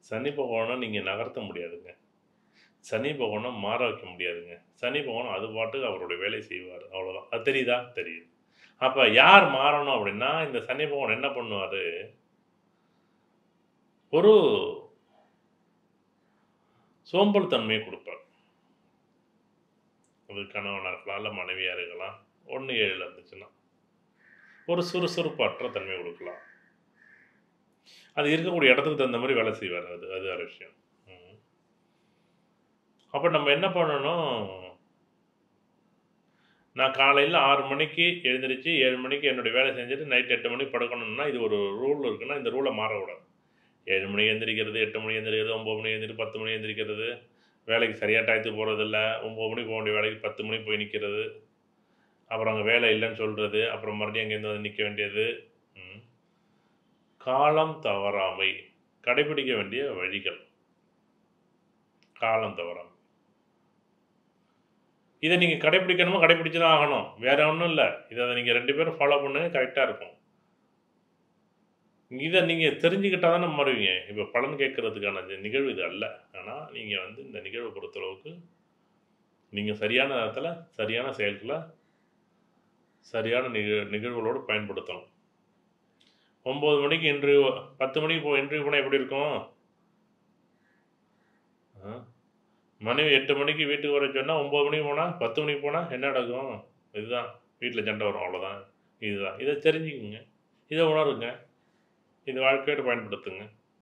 சனி பகவானை நீங்கள் நகர்த்த முடியாதுங்க சனி பகவானை மாற வைக்க முடியாதுங்க சனி பகவான் அது பாட்டுக்கு அவருடைய வேலையை செய்வார் அவ்வளோதான் அது தெரியுதா தெரியுது அப்போ யார் மாறணும் அப்படின்னா இந்த சனி பகவான் என்ன பண்ணுவார் ஒரு சோம்பல் தன்மையை கொடுப்பார் அது கணவனாக இருக்கலாம் இல்லை மனைவியாக இருக்கலாம் ஒன்று ஏழில் இருந்துச்சுன்னா ஒரு சுறுசுறுப்பற்ற தன்மை கொடுக்கலாம் அது இருக்கக்கூடிய இடத்துக்கு தகுந்த மாதிரி வேலை செய்வார் அது அது வேறு விஷயம் ம். அப்போ நம்ம என்ன பண்ணணும் நான் காலையில் ஆறு மணிக்கு எழுந்திரிச்சு ஏழு மணிக்கு என்னுடைய வேலை செஞ்சுட்டு நைட் எட்டு மணிக்கு படுக்கணும்னா இது ஒரு ரூல் இருக்குன்னா இந்த ரூலை மாறக்கூடாது ஏழு மணிக்கு எந்திரிக்கிறது எட்டு மணிக்கு எந்திரிக்கிறது ஒம்பது மணிக்கு எந்திரி பத்து மணிக்கு எந்திரிக்கிறது வேலைக்கு சரியாக டயத்துக்கு போகிறதில்ல ஒம்பது மணிக்கு போக வேண்டிய வேலைக்கு பத்து மணிக்கு போய் நிற்கிறது அப்புறம் அங்கே வேலை இல்லைன்னு சொல்கிறது அப்புறம் மறுபடியும் அங்கேருந்து வந்து நிற்க வேண்டியது ம். காலம் தவறாமை கடைபிடிக்க வேண்டிய வழிகள் காலம் தவறாமை இதை நீங்கள் கடைபிடிக்கணுமோ கடைபிடிச்சு தான் ஆகணும் வேற ஒன்றும் இல்லை இதை நீங்கள் ரெண்டு பேரும் ஃபாலோ பண்ணுங்க கரெக்டாக இருக்கும் இதை நீங்கள் தெரிஞ்சுக்கிட்டா தானே மாறுவீங்க இப்போ பலன் கேட்கறதுக்கான இந்த நிகழ்வு இது அல்ல ஆனால் நீங்கள் வந்து இந்த நிகழ்வை பொறுத்தளவுக்கு நீங்கள் சரியான நேரத்தில் சரியான செயல்களை சரியான நிக நிகழ்வுகளோடு பயன்படுத்தணும் ஒம்பது மணிக்கு இன்டர்வியூ பத்து மணிக்கு போ இன்டர்வியூ போனால் எப்படி இருக்கும் ஆ? மனைவி எட்டு மணிக்கு வீட்டுக்கு வர சொன்னால் ஒம்பது மணிக்கு போனால் பத்து மணிக்கு போனால் என்ன நடக்கும் இதுதான் வீட்டில் சண்டை வரும் அவ்வளோதான் இதுதான் இதை தெரிஞ்சுக்குங்க இதை உணருங்க இது வாழ்க்கையோடு பயன்படுத்துங்க